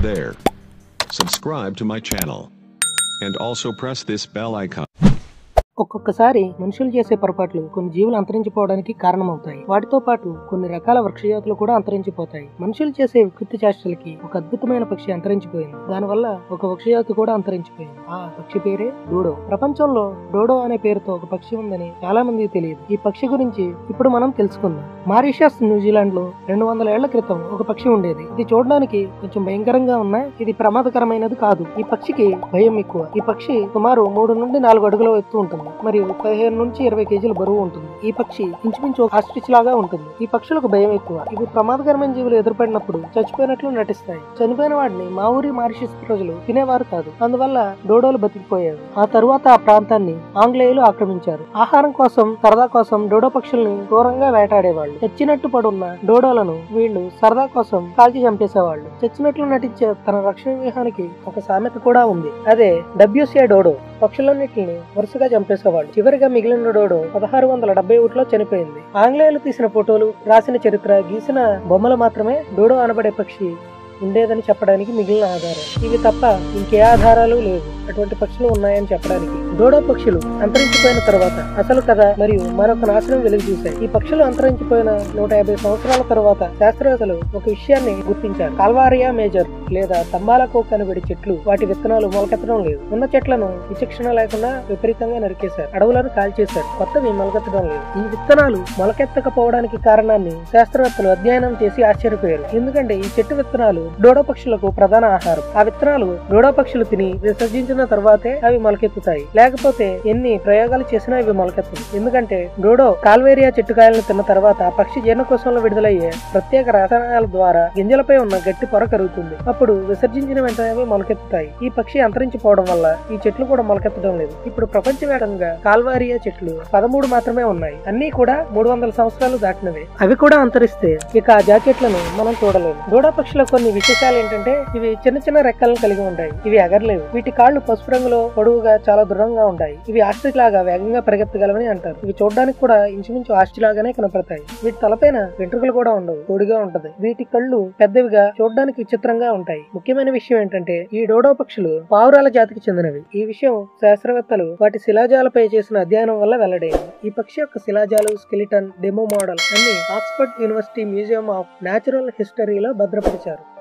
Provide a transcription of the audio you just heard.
there. Subscribe to my channel. And also press this bell icon. ఒక్కొక్కసారి మనుషులు చేసే పొరపాట్లు కొన్ని జీవులు అంతరించిపోవడానికి కారణమవుతాయి వాటితో పాటు కొన్ని రకాల వృక్షజాతులు కూడా అంతరించిపోతాయి మనుషులు చేసే వికృతి చేష్టలకి ఒక అద్భుతమైన పక్షి అంతరించిపోయింది దానివల్ల ఒక వృక్షజాతి కూడా అంతరించిపోయింది ఆ పక్షి పేరే డోడో ప్రపంచంలో డోడో అనే పేరుతో ఒక పక్షి ఉందని చాలా మందికి తెలియదు ఈ పక్షి గురించి ఇప్పుడు మనం తెలుసుకుందాం మారిషస్ న్యూజిలాండ్ లో రెండు వందల ఏళ్ల క్రితం ఒక పక్షి ఉండేది ఇది చూడడానికి కొంచెం భయంకరంగా ఉన్నా ఇది ప్రమాదకరమైనది కాదు ఈ పక్షికి భయం ఎక్కువ ఈ పక్షి సుమారు మూడు నుండి నాలుగు అడుగుల ఎత్తు ఉంటుంది మరియు పదిహేను నుంచి ఇరవై కేజీల బరువు ఉంటుంది ఈ పక్షి ఇంచుమించు ఒక ఆస్ట్రిచ్ లాగా ఉంటుంది ఈ పక్షులకు భయం ఎక్కువ ఇవి ప్రమాదకరమైన జీవులు ఎదురుపడినప్పుడు చచ్చిపోయినట్లు నటిస్తాయి చనిపోయిన వాడిని మా ఊరి మారిషస్ ప్రజలు తినేవారు కాదు అందువల్ల డోడోలు బతికిపోయారు ఆ తరువాత ఆ ప్రాంతాన్ని ఆంగ్లేయులు ఆక్రమించారు ఆహారం కోసం సరదా కోసం డోడో పక్షుల్ని దూరంగా వేటాడేవాళ్ళు చచ్చినట్టు పడున్న డోడోలను వీళ్ళు సరదా కోసం కాల్చి చంపేసేవాళ్ళు చచ్చినట్లు నటించే తన రక్షణ వ్యూహానికి ఒక సామెత కూడా ఉంది అదే డబ్ల్యూసీఐ డోడో పక్షులన్నిటిని వరుసగా చంపేసేవాళ్ళు చివరిగా మిగిలిన డోడో పదహారు వందల డెబ్బై ఒకటిలో చనిపోయింది ఆంగ్లేయులు తీసిన ఫోటోలు రాసిన చరిత్ర గీసిన బొమ్మలు మాత్రమే డోడో అనబడే పక్షి ఉండేదని చెప్పడానికి మిగిలిన ఆధారం ఇవి తప్ప ఇంకే ఆధారాలు లేవు అటువంటి పక్షులు ఉన్నాయని చెప్పడానికి డోడో పక్షులు అంతరించిపోయిన తర్వాత అసలు కథ మరియు మరొక నాశనం వెలుగు చూశాయి ఈ పక్షులు అంతరించిపోయిన నూట యాభై సంవత్సరాల తర్వాత శాస్త్రవేత్తలు ఒక విషయాన్ని గుర్తించారు కాల్వారియా మేజర్ లేదా తంబాలకు కనబడి చెట్లు వాటి విత్తనాలు మొలకెత్తడం లేదు ఉన్న చెట్లను విచక్షణ లేకుండా విపరీతంగా నరికేశారు అడవులను కాల్చేశారు కొత్తవి మొలకెత్తడం లేదు ఈ విత్తనాలు మొలకెత్తకపోవడానికి కారణాన్ని శాస్త్రవేత్తలు అధ్యయనం చేసి ఆశ్చర్యపోయారు ఎందుకంటే ఈ చెట్టు విత్తనాలు డోడో పక్షులకు ప్రధాన ఆహారం ఆ విత్తనాలు డోడో పక్షులు తిని విసర్జించిన తర్వాతే అవి మొలకెత్తుతాయి లేకపోతే ఎన్ని ప్రయోగాలు చేసినా ఇవి మొలకెత్తవు ఎందుకంటే డోడో కాల్వేరియా చెట్టుకాయలను తిన్న తర్వాత ఆ పక్షి జీర్ణకోశంలో విడుదలయ్యే ప్రత్యేక రసాయనాల ద్వారా గింజలపై ఉన్న గట్టి పొర కరుగుతుంది అప్పుడు విసర్జించిన వెంటనే అవి మొలకెత్తుతాయి ఈ పక్షి అంతరించిపోవడం వల్ల ఈ చెట్లు కూడా మొలకెత్తడం లేదు ఇప్పుడు ప్రపంచవ్యాప్తంగా కాల్వారియా చెట్లు పదమూడు మాత్రమే ఉన్నాయి అన్ని కూడా మూడు వందల సంవత్సరాలు దాటినవే అవి కూడా అంతరిస్తే ఇక ఆ జాకెట్లను మనం చూడలేము డోడా పక్షుల కొన్ని విశేషాలు ఏంటంటే ఇవి చిన్న చిన్న రెక్కలను కలిగి ఉంటాయి ఇవి ఎగరలేవు వీటి కాళ్ళు పసుపు రంగులో పొడవుగా చాలా దృఢంగా ఉంటాయి ఇవి ఆస్ట్రిచ్ లాగా వేగంగా పరిగెత్తగలవని అంటారు ఇవి చూడడానికి కూడా ఇంచుమించు ఆస్ట్రి లాగానే కనపడతాయి వీటి తలపైన వెంట్రుకలు కూడా ఉండవు పొడిగా ఉంటది వీటి కళ్ళు పెద్దవిగా చూడడానికి విచిత్రంగా ఉంటాయి ముఖ్యమైన విషయం ఏంటంటే ఈ డోడో పక్షులు పావురాల జాతికి చెందినవి ఈ విషయం శాస్త్రవేత్తలు వాటి శిలాజాలపై చేసిన అధ్యయనం వల్ల వెల్లడైంది ఈ పక్షి యొక్క శిలాజాలు స్కెలిటన్ డెమో మోడల్ అన్ని Oxford university museum of natural హిస్టరీలో భద్రపరిచారు